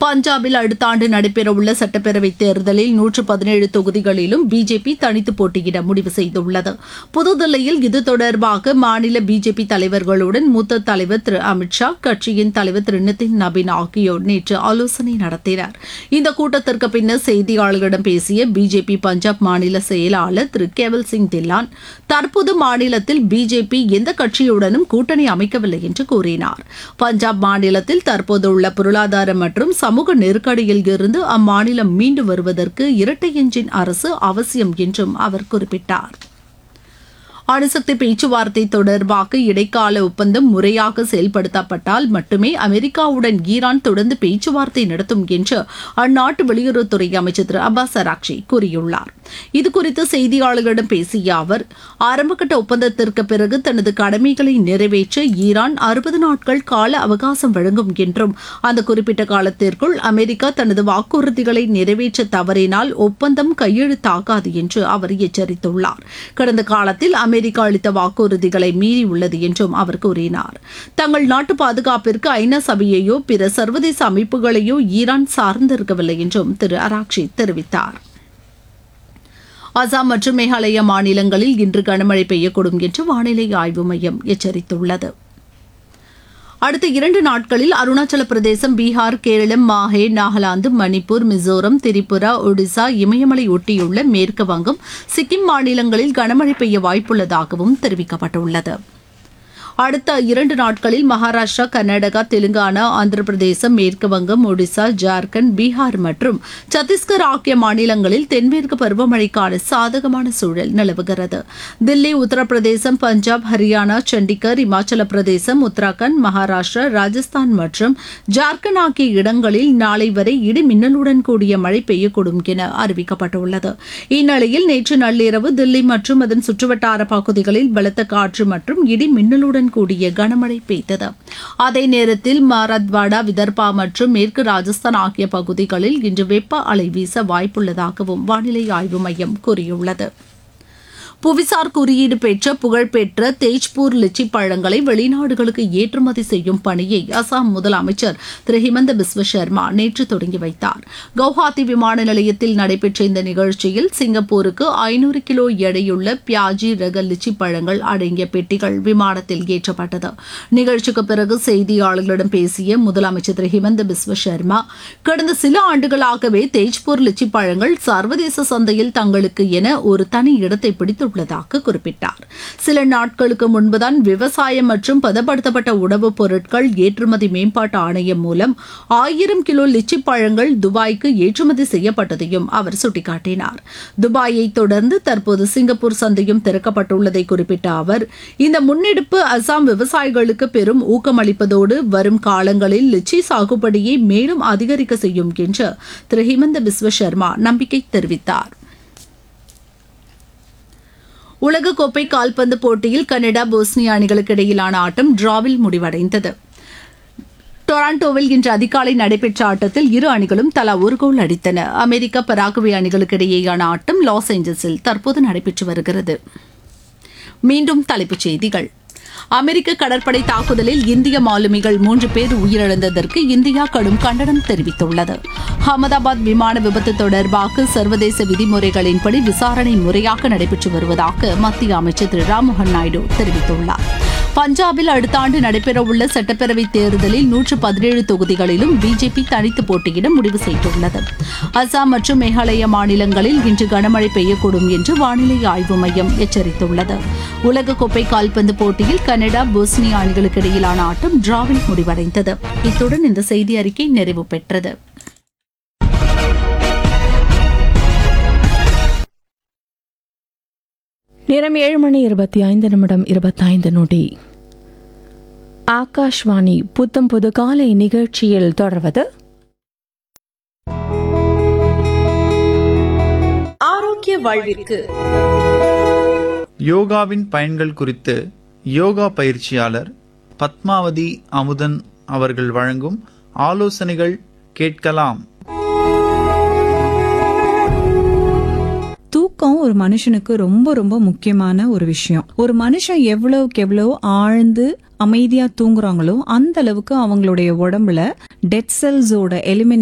பஞ்சாபில் அடுத்த ஆண்டு நடைபெறவுள்ள சட்டப்பேரவைத் தேர்தலில் நூற்று பதினேழு தொகுதிகளிலும் பிஜேபி தனித்து போட்டியிட முடிவு செய்துள்ளது புதுதில்லியில் இது தொடர்பாக மாநில பிஜேபி தலைவர்களுடன் மூத்த தலைவர் திரு அமித்ஷா கட்சியின் தலைவர் திரு நிதின் நபின் ஆகியோர் நேற்று ஆலோசனை நடத்தினர் இந்த கூட்டத்திற்கு பின்னர் செய்தியாளர்களிடம் பேசிய பிஜேபி பஞ்சாப் மாநில செயலாளர் திரு கேவல் சிங் தில்லான் தற்போது மாநிலத்தில் பிஜேபி எந்த கட்சியுடனும் கூட்டணி அமைக்கவில்லை என்று கூறினார் பஞ்சாப் மாநிலத்தில் தற்போதுள்ள பொருளாதார மற்றும் சமூக நெருக்கடியில் இருந்து அம்மாநிலம் மீண்டு வருவதற்கு இரட்டை எஞ்சின் அரசு அவசியம் என்றும் அவர் குறிப்பிட்டார் அணுசக்தி பேச்சுவார்த்தை தொடர்பாக இடைக்கால ஒப்பந்தம் முறையாக செயல்படுத்தப்பட்டால் மட்டுமே அமெரிக்காவுடன் ஈரான் தொடர்ந்து பேச்சுவார்த்தை நடத்தும் என்று அந்நாட்டு வெளியுறவுத்துறை அமைச்சர் திரு அப்பாஸ் அராக்ஷி கூறியுள்ளார் இதுகுறித்து செய்தியாளர்களிடம் பேசிய அவர் ஆரம்பகட்ட ஒப்பந்தத்திற்கு பிறகு தனது கடமைகளை நிறைவேற்ற ஈரான் அறுபது நாட்கள் கால அவகாசம் வழங்கும் என்றும் அந்த குறிப்பிட்ட காலத்திற்குள் அமெரிக்கா தனது வாக்குறுதிகளை நிறைவேற்ற தவறினால் ஒப்பந்தம் கையெழுத்தாகாது என்று அவர் எச்சரித்துள்ளார் கடந்த காலத்தில் அமெரிக்கா அளித்த வாக்குறுதிகளை மீறியுள்ளது என்றும் அவர் கூறினார் தங்கள் நாட்டு பாதுகாப்பிற்கு ஐநா சபையையோ பிற சர்வதேச அமைப்புகளையோ ஈரான் சார்ந்திருக்கவில்லை என்றும் திரு அராக்ஷி தெரிவித்தார் அசாம் மற்றும் மேகாலய மாநிலங்களில் இன்று கனமழை பெய்யக்கூடும் என்று வானிலை ஆய்வு மையம் எச்சரித்துள்ளது அடுத்த இரண்டு நாட்களில் அருணாச்சல பிரதேசம் பீகார் கேரளம் மாஹே நாகாலாந்து மணிப்பூர் மிசோரம் திரிபுரா ஒடிசா இமயமலை ஒட்டியுள்ள மேற்கு வங்கம் சிக்கிம் மாநிலங்களில் கனமழை பெய்ய வாய்ப்புள்ளதாகவும் தெரிவிக்கப்பட்டுள்ளது அடுத்த இரண்டு நாட்களில் மகாராஷ்டிரா கர்நாடகா தெலுங்கானா ஆந்திர பிரதேசம் மேற்கு வங்கம் ஒடிசா ஜார்க்கண்ட் பீகார் மற்றும் சத்தீஸ்கர் ஆகிய மாநிலங்களில் தென்மேற்கு பருவமழைக்கான சாதகமான சூழல் நிலவுகிறது தில்லி உத்தரப்பிரதேசம் பஞ்சாப் ஹரியானா சண்டிகர் இமாச்சல பிரதேசம் உத்தராகண்ட் மகாராஷ்டிரா ராஜஸ்தான் மற்றும் ஜார்க்கண்ட் ஆகிய இடங்களில் நாளை வரை இடி மின்னலுடன் கூடிய மழை பெய்யக்கூடும் என அறிவிக்கப்பட்டுள்ளது இந்நிலையில் நேற்று நள்ளிரவு தில்லி மற்றும் அதன் சுற்றுவட்டார பகுதிகளில் பலத்த காற்று மற்றும் இடி மின்னலுடன் கூடிய கனமழை பெய்தது அதே நேரத்தில் மராத்வாடா விதர்பா மற்றும் மேற்கு ராஜஸ்தான் ஆகிய பகுதிகளில் இன்று வெப்ப அலை வீச வாய்ப்புள்ளதாகவும் வானிலை ஆய்வு மையம் கூறியுள்ளது புவிசார் குறியீடு பெற்ற புகழ்பெற்ற தேஜ்பூர் லிச்சி பழங்களை வெளிநாடுகளுக்கு ஏற்றுமதி செய்யும் பணியை அசாம் முதலமைச்சர் திரு ஹிமந்த பிஸ்வ சர்மா நேற்று தொடங்கி வைத்தார் கவுஹாத்தி விமான நிலையத்தில் நடைபெற்ற இந்த நிகழ்ச்சியில் சிங்கப்பூருக்கு ஐநூறு கிலோ எடையுள்ள பியாஜி ரக லிச்சி பழங்கள் அடங்கிய பெட்டிகள் விமானத்தில் ஏற்றப்பட்டது நிகழ்ச்சிக்கு பிறகு செய்தியாளர்களிடம் பேசிய முதலமைச்சர் திரு ஹிமந்த பிஸ்வ சர்மா கடந்த சில ஆண்டுகளாகவே தேஜ்பூர் லிச்சி பழங்கள் சர்வதேச சந்தையில் தங்களுக்கு என ஒரு தனி இடத்தை பிடித்து உள்ளதாக குறிப்பிட்டார் சில நாட்களுக்கு முன்புதான் விவசாயம் மற்றும் பதப்படுத்தப்பட்ட உணவுப் பொருட்கள் ஏற்றுமதி மேம்பாட்டு ஆணையம் மூலம் ஆயிரம் கிலோ லிச்சி பழங்கள் துபாய்க்கு ஏற்றுமதி செய்யப்பட்டதையும் அவர் சுட்டிக்காட்டினார் துபாயை தொடர்ந்து தற்போது சிங்கப்பூர் சந்தையும் திறக்கப்பட்டுள்ளதை குறிப்பிட்ட அவர் இந்த முன்னெடுப்பு அசாம் விவசாயிகளுக்கு பெரும் ஊக்கமளிப்பதோடு வரும் காலங்களில் லிச்சி சாகுபடியை மேலும் அதிகரிக்க செய்யும் என்று திரு ஹிமந்த பிஸ்வ சர்மா நம்பிக்கை தெரிவித்தார் உலகக்கோப்பை கால்பந்து போட்டியில் கனடா போஸ்னியா அணிகளுக்கு இடையிலான ஆட்டம் டிராவில் முடிவடைந்தது டொராண்டோவில் இன்று அதிகாலை நடைபெற்ற ஆட்டத்தில் இரு அணிகளும் தலா ஒரு கோல் அடித்தன அமெரிக்கா பராகுவே அணிகளுக்கு இடையேயான ஆட்டம் லாஸ் ஏஞ்சல்ஸில் தற்போது நடைபெற்று வருகிறது மீண்டும் தலைப்புச் செய்திகள் அமெரிக்க கடற்படை தாக்குதலில் இந்திய மாலுமிகள் மூன்று பேர் உயிரிழந்ததற்கு இந்தியா கடும் கண்டனம் தெரிவித்துள்ளது அகமதாபாத் விமான விபத்து தொடர்பாக சர்வதேச விதிமுறைகளின்படி விசாரணை முறையாக நடைபெற்று வருவதாக மத்திய அமைச்சர் திரு ராம்மோகன் நாயுடு தெரிவித்துள்ளார் பஞ்சாபில் அடுத்த ஆண்டு நடைபெறவுள்ள சட்டப்பேரவைத் தேர்தலில் நூற்று பதினேழு தொகுதிகளிலும் பிஜேபி தனித்து போட்டியிட முடிவு செய்துள்ளது அசாம் மற்றும் மேகாலய மாநிலங்களில் இன்று கனமழை பெய்யக்கூடும் என்று வானிலை ஆய்வு மையம் எச்சரித்துள்ளது உலகக்கோப்பை கால்பந்து போட்டியில் கனடா போஸ்னியா அணிகளுக்கு இடையிலான ஆட்டம் டிராவில் முடிவடைந்தது இத்துடன் இந்த செய்தி அறிக்கை நிறைவு பெற்றது நேரம் ஏழு மணி இருபத்தி ஐந்து நிமிடம் இருபத்தைந்து நொடி ஆகாஷ்வாணி புத்தம் புது காலை நிகழ்ச்சியில் தொடர்வது ஆரோக்கிய வாழ்விற்கு யோகாவின் பயன்கள் குறித்து யோகா பயிற்சியாளர் பத்மாவதி அமுதன் அவர்கள் வழங்கும் ஆலோசனைகள் கேட்கலாம் தூக்கம் ஒரு மனுஷனுக்கு ரொம்ப ரொம்ப முக்கியமான ஒரு விஷயம் ஒரு மனுஷன் எவ்வளவுக்கு எவ்வளவு ஆழ்ந்து அமைதியா தூங்குறாங்களோ அந்த அளவுக்கு அவங்களுடைய உடம்புல டெட் செல்ஸோட எலிமினேஷன்